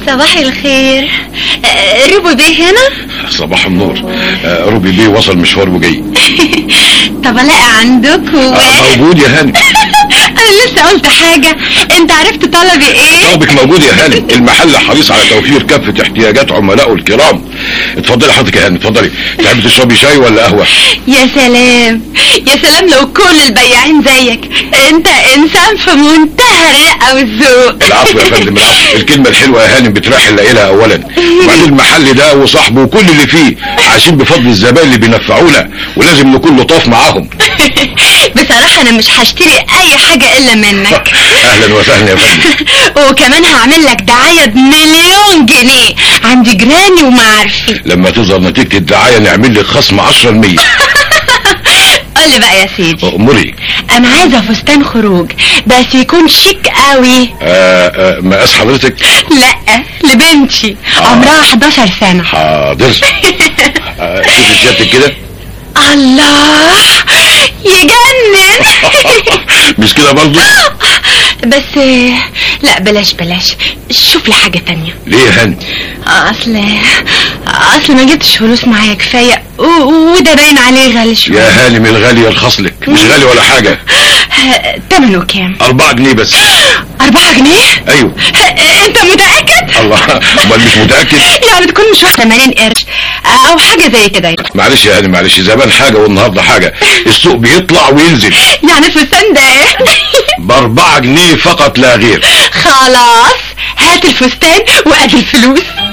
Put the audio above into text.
صباح الخير آه، روبو بيه هنا صباح النور آه، روبي بيه وصل مشوار وجاي طب الاقي عندكم آه، موجود يا هاني انا لسه قلت حاجة انت عرفت طلبي ايه طلبك موجود يا هاني المحل حريص على توفير كافة احتياجات عملائه الكرام اتفضلي حضرتك يا هاني اتفضلي تحبي تشربي شاي ولا قهوة يا سلام يا سلام لو كل البياعين زيك انت انسان في منتهى الرقة والذوق العفو يا فندم العفو الكلمة الحلوة يا هانم بتريح الليلة اولا وبعدين المحل ده وصاحبه وكل اللي فيه عايشين بفضل الزبائن اللي بينفعونا ولازم نكون لطاف معاهم بصراحة انا مش هشتري اي حاجة الا منك اهلا وسهلا يا فندم وكمان هعمل لك دعاية بمليون جنيه عند جيراني ومعارفي لما تظهر نتيجة الدعاية نعمل لك خصم 10% قول لي بقى يا سيدي امري انا عايزة فستان خروج بس يكون شيك قوي آه آه مقاس حضرتك لا لبنتي آه. عمرها 11 سنة حاضر آه، شوفي سيادتك كده الله يجنن مش كده برضه بس لا بلاش بلاش شوف لي حاجة تانية ليه يا هاني اصل اصل ما جبتش فلوس معايا كفاية و- وده باين عليه غالي شوية يا هاني من الغالي يرخص لك مش غالي ولا حاجة تمنه كام أربعة جنيه بس أربعة جنيه أيوه انت متأكد الله أمال مش متأكد يعني تكون مش واخدة 80 قرش او حاجة زي كده معلش يا هاني معلش زمان حاجة والنهاردة حاجة السوق بيطلع وينزل يعني الفستان ده بأربعة جنيه فقط لا غير خلاص هات الفستان وادي الفلوس